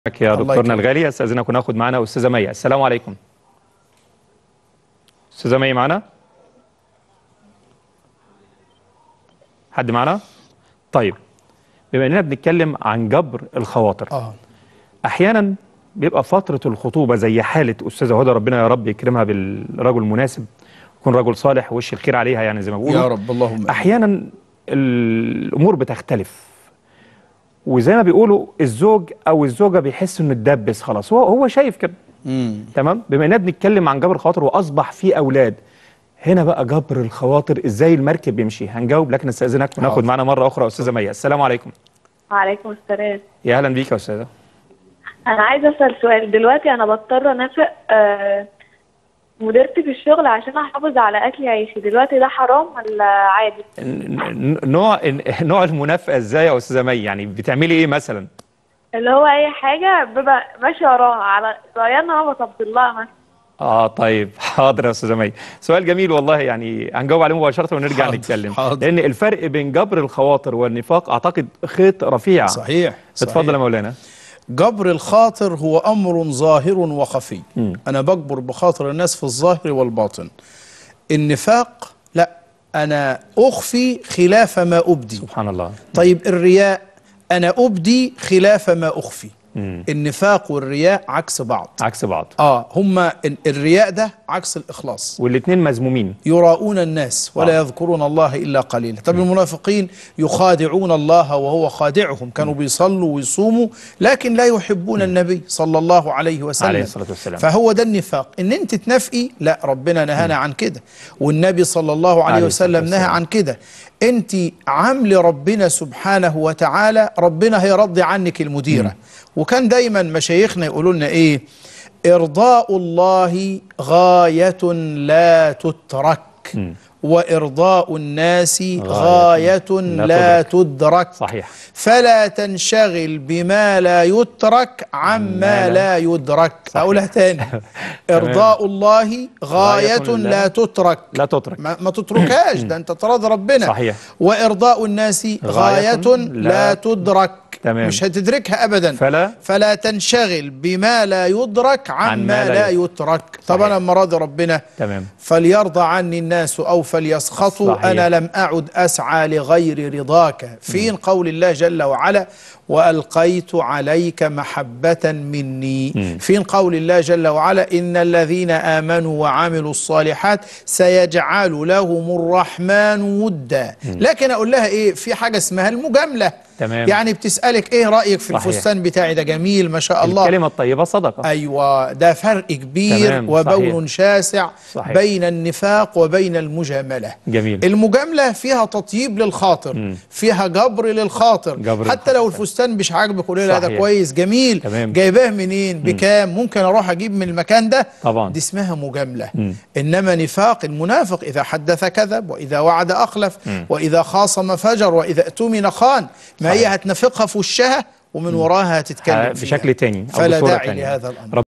معك يا الله دكتورنا يكرمك. الغالي استاذنك وناخد معانا استاذه مي السلام عليكم استاذه مي معانا حد معانا طيب بما اننا بنتكلم عن جبر الخواطر اه احيانا بيبقى فتره الخطوبه زي حاله استاذه هدى ربنا يا رب يكرمها بالرجل المناسب يكون رجل صالح وش الخير عليها يعني زي ما بيقولوا يا رب اللهم احيانا الامور بتختلف وزي ما بيقولوا الزوج او الزوجه بيحس انه اتدبس خلاص هو هو شايف كده امم تمام بما اننا بنتكلم عن جبر الخواطر واصبح في اولاد هنا بقى جبر الخواطر ازاي المركب بيمشي هنجاوب لكن استاذنك وناخد حاضر. معانا مره اخرى استاذه مي السلام عليكم وعليكم السلام يا اهلا بيك يا استاذه انا عايزه اسال سؤال دلوقتي انا بضطر انافق آه، مديرتي في الشغل عشان احافظ على اكل عيشي دلوقتي ده حرام ولا عادي ن- ن- نوع نوع المنافقه ازاي يا استاذه مي يعني بتعملي ايه مثلا اللي هو اي حاجه ببقى ماشيه وراها على رأينا ما بطبل لها مثلا اه طيب حاضر يا استاذه مي سؤال جميل والله يعني هنجاوب عليه مباشره ونرجع حاضر، نتكلم حاضر. لان الفرق بين جبر الخواطر والنفاق اعتقد خيط رفيع صحيح اتفضل يا صحيح. مولانا جبر الخاطر هو امر ظاهر وخفي انا بجبر بخاطر الناس في الظاهر والباطن النفاق لا انا اخفي خلاف ما ابدي سبحان الله طيب الرياء انا ابدي خلاف ما اخفي مم. النفاق والرياء عكس بعض عكس بعض اه هما ال- الرياء ده عكس الاخلاص والاثنين مذمومين يراؤون الناس ولا آه. يذكرون الله إلا قليلا طب المنافقين يخادعون الله وهو خادعهم كانوا بيصلوا ويصوموا لكن لا يحبون النبي صلى الله عليه وسلم عليه الصلاة والسلام. فهو ده النفاق ان انت تنافقي لا ربنا نهانا عن كده والنبي صلى الله عليه عليه الصلاة وسلم نهى والسلام. عن كده انت عامل ربنا سبحانه وتعالى ربنا هيرضي عنك المديرة وكان دايما مشايخنا يقولوا لنا ايه ارضاء الله غاية لا تترك وارضاء الناس غاية لا لا تدرك صحيح فلا تنشغل بما لا يترك عما لا يدرك أقولها تاني إرضاء الله غاية غاية لا- لا تترك لا تترك ما, ما تتركهاش ده أنت تراضي ربنا صحيح. وإرضاء الناس غاية غاية لا لا تدرك تمام. مش هتدركها أبدا فلا فلا تنشغل بما لا يدرك عما لا لا يدرك. يترك طب صحيح. أنا لما راضي ربنا تمام فليرضى عني الناس أو فليسخطوا صحيح. أنا لم أعد أسعى لغير رضاك فين قول الله جل وعلا وألقيت عليك محبة مني فين قول الله جل وعلا إن الذين آمنوا وعملوا الصالحات سيجعل لهم الرحمن ودا لكن أقول لها إيه في حاجة اسمها المجاملة تمام. يعني بتسألك إيه رأيك في صحيح. الفستان بتاعي ده جميل ما شاء الله الكلمة الطيبة صدقة أيوة ده فرق كبير تمام، وبون شاسع صحيح. بين النفاق وبين المجاملة جميل. المجاملة فيها تطيب للخاطر فيها جبر للخاطر جبر حتى لو للخاطر. الفستان مش عاجبك قولي لا ده صحيح. كويس جميل تمام. جايباه منين بكام ممكن اروح اجيب من المكان ده طبعا. دي اسمها مجاملة انما نفاق المنافق اذا حدث كذب واذا وعد اخلف واذا خاصم فجر واذا اؤتمن خان ما هي صحيح. هتنافقها في وشها ومن وراها هتتكلم فيها. بشكل تاني أو فلا بصورة داعي تانية. لهذا الامر